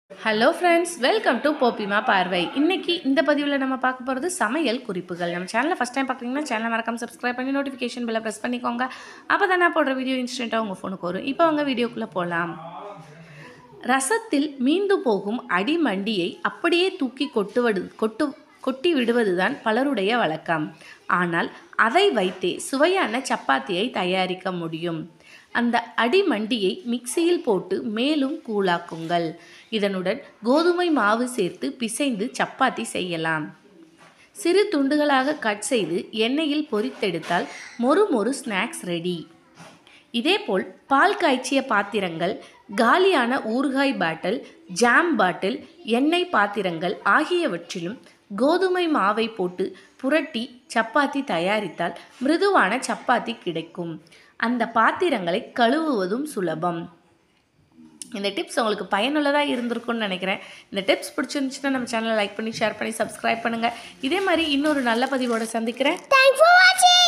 Hello friends welcome to போப்பிமா பார்வை இன்னைக்கு இந்த பதிவில் நம்ம பார்க்க போகிறது சமையல் குறிப்புகள் நம்ம சேனலை ஃபஸ்ட் டைம் பார்க்குறீங்கன்னா சேனலை மறக்காம சப்ஸ்கிரைப் பண்ணி நோட்டிஃபிகேஷன் பில்லை ப்ரெஸ் பண்ணிக்கோங்க அப்போ தான் நான் போடுற வீடியோ இன்ஸ்டண்ட்டாக உங்கள் ஃபோனுக்கு வரும் இப்போ அவங்க வீடியோக்குள்ளே போகலாம் ரசத்தில் மீந்து போகும் அடிமண்டியை அப்படியே தூக்கி கொட்டுவது கொட்டு கொட்டி விடுவதுதான் பலருடைய வழக்கம் ஆனால் அதை வைத்தே சுவையான சப்பாத்தியை தயாரிக்க முடியும் அந்த அடிமண்டியை மிக்சியில் போட்டு மேலும் கூழாக்குங்கள் இதனுடன் கோதுமை மாவு சேர்த்து பிசைந்து சப்பாத்தி செய்யலாம் சிறு துண்டுகளாக கட் செய்து எண்ணெயில் பொரித்தெடுத்தால் மொறு மொறு ஸ்நாக்ஸ் ரெடி இதேபோல் பால் காய்ச்சிய பாத்திரங்கள் காலியான ஊறுகாய் பாட்டில் ஜாம் பாட்டில் எண்ணெய் பாத்திரங்கள் ஆகியவற்றிலும் கோதுமை மாவை போட்டு புரட்டி சப்பாத்தி தயாரித்தால் மிருதுவான சப்பாத்தி கிடைக்கும் அந்த பாத்திரங்களை கழுவுவதும் சுலபம் இந்த டிப்ஸ் உங்களுக்கு பயனுள்ளதாக இருந்திருக்கும்னு நினைக்கிறேன் இந்த டிப்ஸ் பிடிச்சிருந்துச்சுன்னா நம்ம சேனலை லைக் பண்ணி ஷேர் பண்ணி சப்ஸ்கிரைப் பண்ணுங்கள் இதே மாதிரி இன்னொரு நல்ல பதிவோட சந்திக்கிறேன் Thanks for watching.